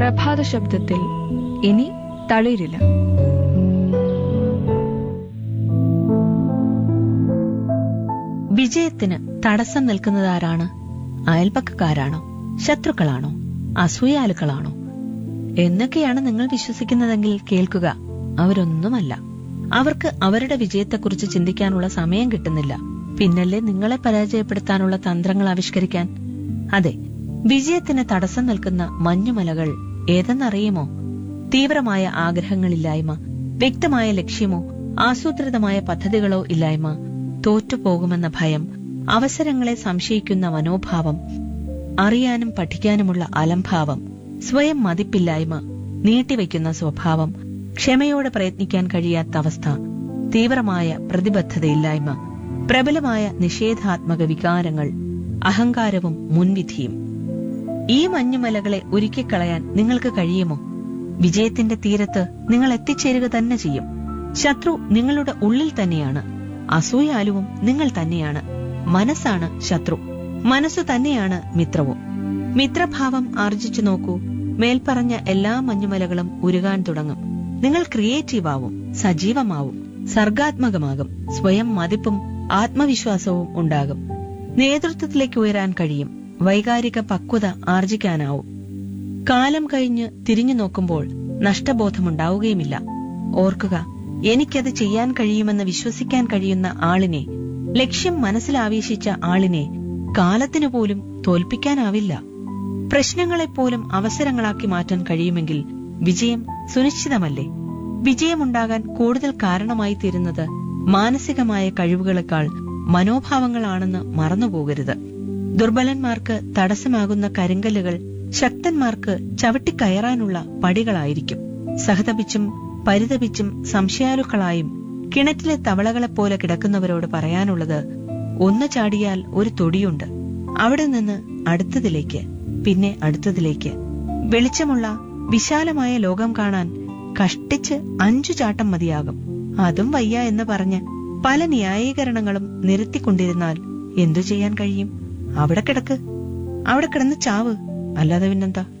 പ്രഭാത ശബ്ദത്തിൽ ഇനി തളിരില്ല വിജയത്തിന് തടസ്സം നിൽക്കുന്നതാരാണ് അയൽപക്കക്കാരാണോ ശത്രുക്കളാണോ അസൂയാലുക്കളാണോ എന്നൊക്കെയാണ് നിങ്ങൾ വിശ്വസിക്കുന്നതെങ്കിൽ കേൾക്കുക അവരൊന്നുമല്ല അവർക്ക് അവരുടെ വിജയത്തെക്കുറിച്ച് ചിന്തിക്കാനുള്ള സമയം കിട്ടുന്നില്ല പിന്നല്ലേ നിങ്ങളെ പരാജയപ്പെടുത്താനുള്ള തന്ത്രങ്ങൾ ആവിഷ്കരിക്കാൻ അതെ വിജയത്തിന് തടസ്സം നിൽക്കുന്ന മഞ്ഞുമലകൾ ഏതെന്നറിയുമോ തീവ്രമായ ആഗ്രഹങ്ങളില്ലായ്മ വ്യക്തമായ ലക്ഷ്യമോ ആസൂത്രിതമായ പദ്ധതികളോ ഇല്ലായ്മ തോറ്റുപോകുമെന്ന ഭയം അവസരങ്ങളെ സംശയിക്കുന്ന മനോഭാവം അറിയാനും പഠിക്കാനുമുള്ള അലംഭാവം സ്വയം മതിപ്പില്ലായ്മ നീട്ടിവെക്കുന്ന സ്വഭാവം ക്ഷമയോടെ പ്രയത്നിക്കാൻ കഴിയാത്ത അവസ്ഥ തീവ്രമായ പ്രതിബദ്ധതയില്ലായ്മ പ്രബലമായ നിഷേധാത്മക വികാരങ്ങൾ അഹങ്കാരവും മുൻവിധിയും ഈ മഞ്ഞുമലകളെ ഉരുക്കിക്കളയാൻ നിങ്ങൾക്ക് കഴിയുമോ വിജയത്തിന്റെ തീരത്ത് നിങ്ങൾ എത്തിച്ചേരുക തന്നെ ചെയ്യും ശത്രു നിങ്ങളുടെ ഉള്ളിൽ തന്നെയാണ് അസൂയാലുവും നിങ്ങൾ തന്നെയാണ് മനസ്സാണ് ശത്രു മനസ്സു തന്നെയാണ് മിത്രവും മിത്രഭാവം ആർജിച്ചു നോക്കൂ മേൽപ്പറഞ്ഞ എല്ലാ മഞ്ഞുമലകളും ഉരുകാൻ തുടങ്ങും നിങ്ങൾ ക്രിയേറ്റീവ് ആവും സജീവമാവും സർഗാത്മകമാകും സ്വയം മതിപ്പും ആത്മവിശ്വാസവും ഉണ്ടാകും നേതൃത്വത്തിലേക്ക് ഉയരാൻ കഴിയും വൈകാരിക പക്വത ആർജിക്കാനാവും കാലം കഴിഞ്ഞ് തിരിഞ്ഞു നോക്കുമ്പോൾ നഷ്ടബോധമുണ്ടാവുകയുമില്ല ഓർക്കുക എനിക്കത് ചെയ്യാൻ കഴിയുമെന്ന് വിശ്വസിക്കാൻ കഴിയുന്ന ആളിനെ ലക്ഷ്യം മനസ്സിലാവേശിച്ച ആളിനെ കാലത്തിനു പോലും തോൽപ്പിക്കാനാവില്ല പ്രശ്നങ്ങളെപ്പോലും അവസരങ്ങളാക്കി മാറ്റാൻ കഴിയുമെങ്കിൽ വിജയം സുനിശ്ചിതമല്ലേ വിജയമുണ്ടാകാൻ കൂടുതൽ കാരണമായി തീരുന്നത് മാനസികമായ കഴിവുകളെക്കാൾ മനോഭാവങ്ങളാണെന്ന് മറന്നുപോകരുത് ദുർബലന്മാർക്ക് തടസ്സമാകുന്ന കരിങ്കല്ലുകൾ ശക്തന്മാർക്ക് ചവിട്ടിക്കയറാനുള്ള പടികളായിരിക്കും സഹതപിച്ചും പരിതപിച്ചും സംശയാലുക്കളായും കിണറ്റിലെ തവളകളെപ്പോലെ കിടക്കുന്നവരോട് പറയാനുള്ളത് ഒന്ന് ചാടിയാൽ ഒരു തൊടിയുണ്ട് അവിടെ നിന്ന് അടുത്തതിലേക്ക് പിന്നെ അടുത്തതിലേക്ക് വെളിച്ചമുള്ള വിശാലമായ ലോകം കാണാൻ കഷ്ടിച്ച് അഞ്ചു ചാട്ടം മതിയാകും അതും വയ്യ എന്ന് പറഞ്ഞ് പല ന്യായീകരണങ്ങളും നിരത്തിക്കൊണ്ടിരുന്നാൽ എന്തു ചെയ്യാൻ കഴിയും അവിടെ കിടക്ക് അവിടെ കിടന്ന് ചാവ് അല്ലാതെ പിന്നെന്താ